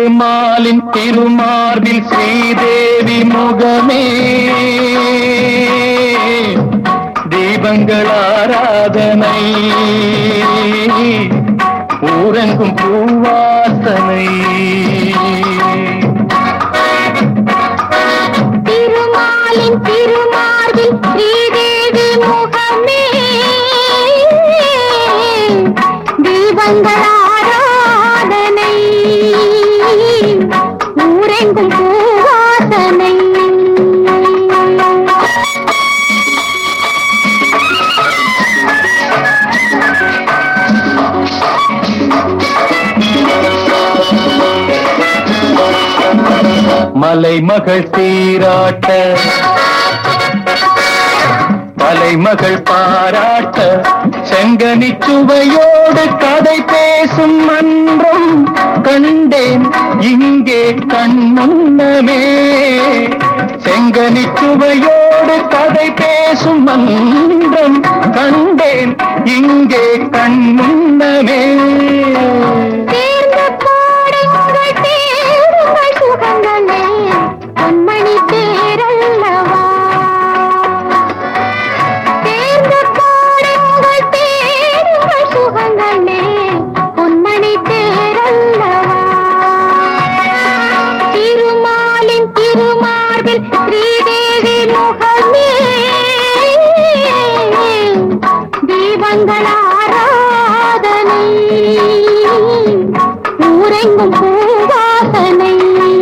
திருமாலின் திருமார்பில் ஸ்ரீதேவி முகமே தீபங்கள் ஆராதனை ஊரெங்கும் பூவாசனை திருமாலின் திருமார்பில் ஸ்ரீதேவி முகமே தீபங்கள் ஆராதனை ஊரெங்கும் பூவாசனை மலைமகள் சீராட்ட மலைமகள் பாராட்ட செங்கனி சுவையோடு கதை பேசும் மன்றம் கண்டேன் இங்கே கண் முன்னமே செங்கனி சுவையோடு கதை பேசும் மன்றம் கண்டேன் இங்கே கண் முன்னமே தேர்ந்து பாடுங்கள் தேடுங்கள் சுகங்களே பொன்மணி தேரல்லவா தேர்ந்து பாடுங்கள் தேடுங்கள் சுகங்களே பொன்மணி தேரல்லவா திருமாலின் திருமார்பில் ஸ்ரீதேவி முகமே தீபங்கள் ஆராதனை ஊரெங்கும் பூவாசனை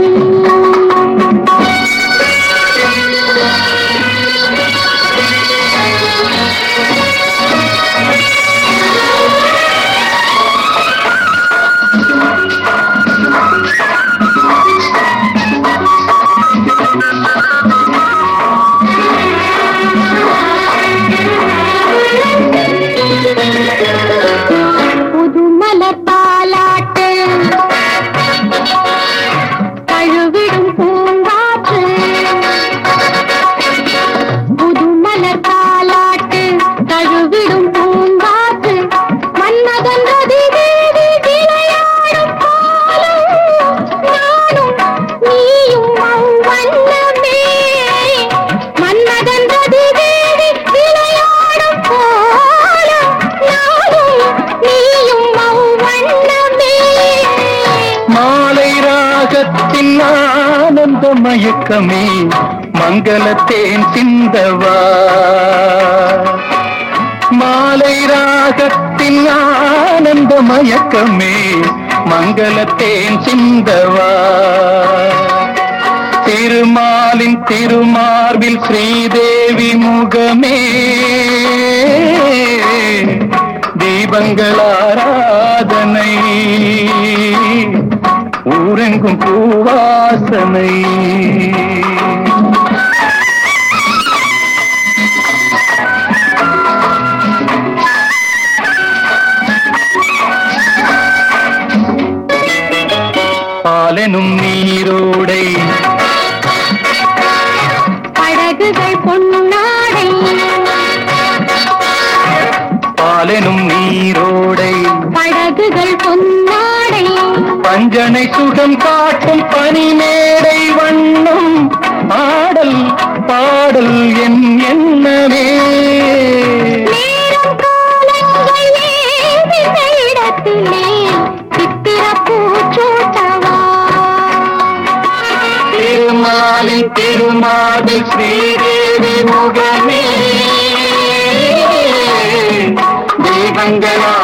புது மலர் தாலாட்டு தழுவிடும் பூங்காற்று புது மலர் தாலாட்டு தழுவிடும் பூங்காற்று மன்னகன் ரதி தேவி விளையாடும் காலம் நானும் நீயும் அவ்வண்ணமே மன்னகன் ரதி தேவி விளையாடும் காலம் நானும் நீயும் அவ்வண்ணமே மாலை ராகத்தின் ஆனந்த மயக்கமே மங்களத்தேன் சிந்தவா மாலை ராகத்தின் ஆனந்த மயக்கமே மங்களத்தேன் சிந்தவா திருமாலின் திருமார்பில் ஸ்ரீதேவி முகமே தீபங்கள் ஆராதனை ஊரெங்கும் பூவாசனை பாலெனும் நீரோடை படகுகள் பொன்னாடை பாலெனும் நீரோடை படகுகள் பொன்னாடை பஞ்சனை சுகம் காட்டும் பனிமேடை வண்ணம் ஆடல் பாடல் என் எண்ணமே நேரம் காலங்கள் ஏதின இடத்திலே சித்திர பூச்சூட்டவா திருமாலின் திருமாதில் ஸ்ரீதேவி முகமே தெய்வங்களா